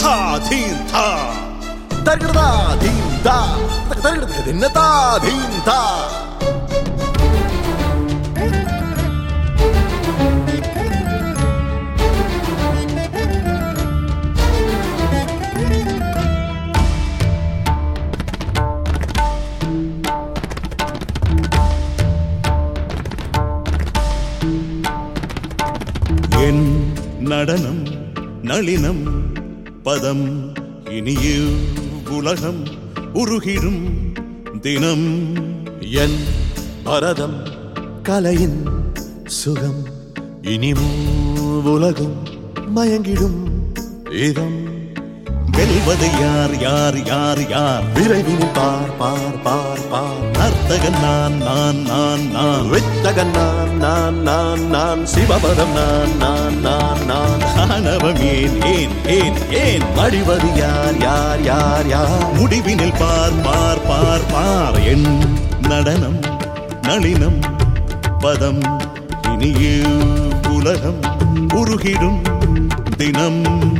தா தீம் தா தருகிறதா தீம் தா தருகிறது என்ன தா தீம் தா என் நடனம் நளினம் பதம் இனிய உலகம் உருகிடும் தினம் என் பரதம் கலையின் சுகம் இனி உலகம் மயங்கிடும் இதம் வெல்வது யார் யார் யார் யார் விரைவில் பார் பார் பார் பார் நர்த்தகன் நான் நான் நான் நான் வித்தகன் நான் நான் நான் நான் சிவபதம் நான் நான் நான் நான் ஆணவம் ஏன் ஏன் ஏன் ஏன் அடிவது யார் யார் யார் யார் முடிவினில் பார் பார் பார் பார் என் நடனம் நளினம் பதம் இனிய உலகம் உருகிடும் தினம்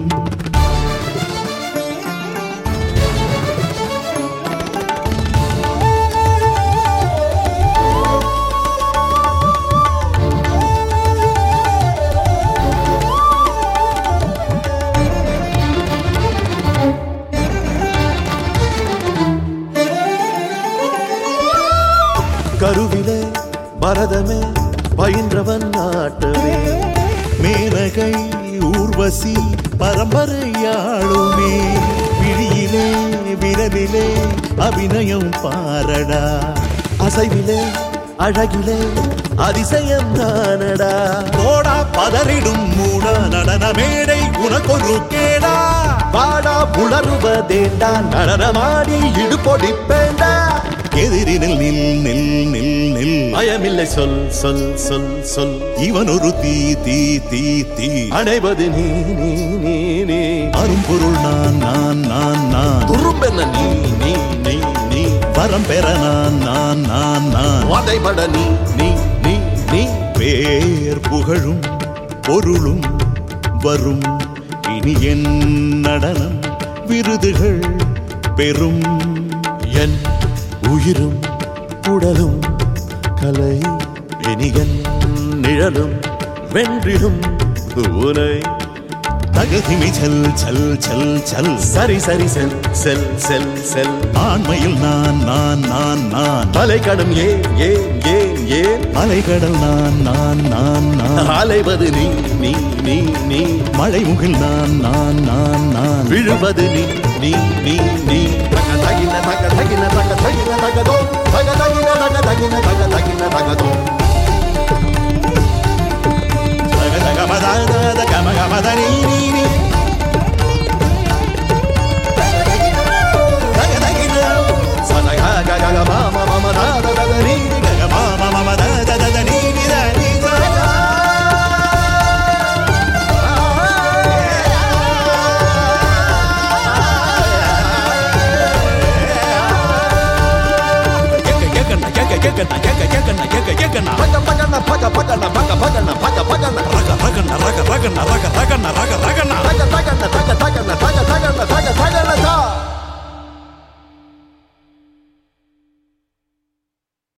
கருவிலே பரதமே பயின்றவன் நாட்டவே மேனகை ஊர்வசி பரம்பரையாளுமே விழியிலே விரலிலே அபிநயம் பாரடா அசைவிலே அழகிலே அதிசயம் தானடா போடா பதறிடும் மூட நடன மேடை உனக்கொரு கேடா பாடா புலருவதேண்டா நடனமாடி இடுபொடிப்பேண்டா எதிரினில் நில் நில் நில் நில் பயமில்லை சொல் சொல் சொல் சொல் இவன் ஒரு தீ தீ தீ தீ அணைவது நீ நீ நீ நீ அரும்பொருள் நான் நான் நான் நான் துரும்பென்ன நீ நீ நீ நீ வரம் பெற நான் நான் நான் நான் வதைபட நீ நீ நீ நீ பேர் புகழும் பொருளும் வரும் இனி என் நடனம் விருதுகள் பெறும் என் உயிரும் உடலும் கலை இனியன் நிழலும் வென்றிடும் உனை தகதிமி செல் செல் செல் செல் சரி சரி செல் செல் செல் செல் ஆண்மையில் நான் நான் நான் நான் அலைக்கடும் ஏன் ஏன் ஏன் ஏன் அலைகடல் நான் நான் நான் நான் அலைவது நீ நீ நீ நீ மழைமுகில் நான் நான் நான் நான் விழுவது நீ நீ நீ நீ தக தகின தக தகின தக தகின தகதோ தக தகின தக தகின தக தகின தகதோ தக தக மத தக மக மத நீ நீ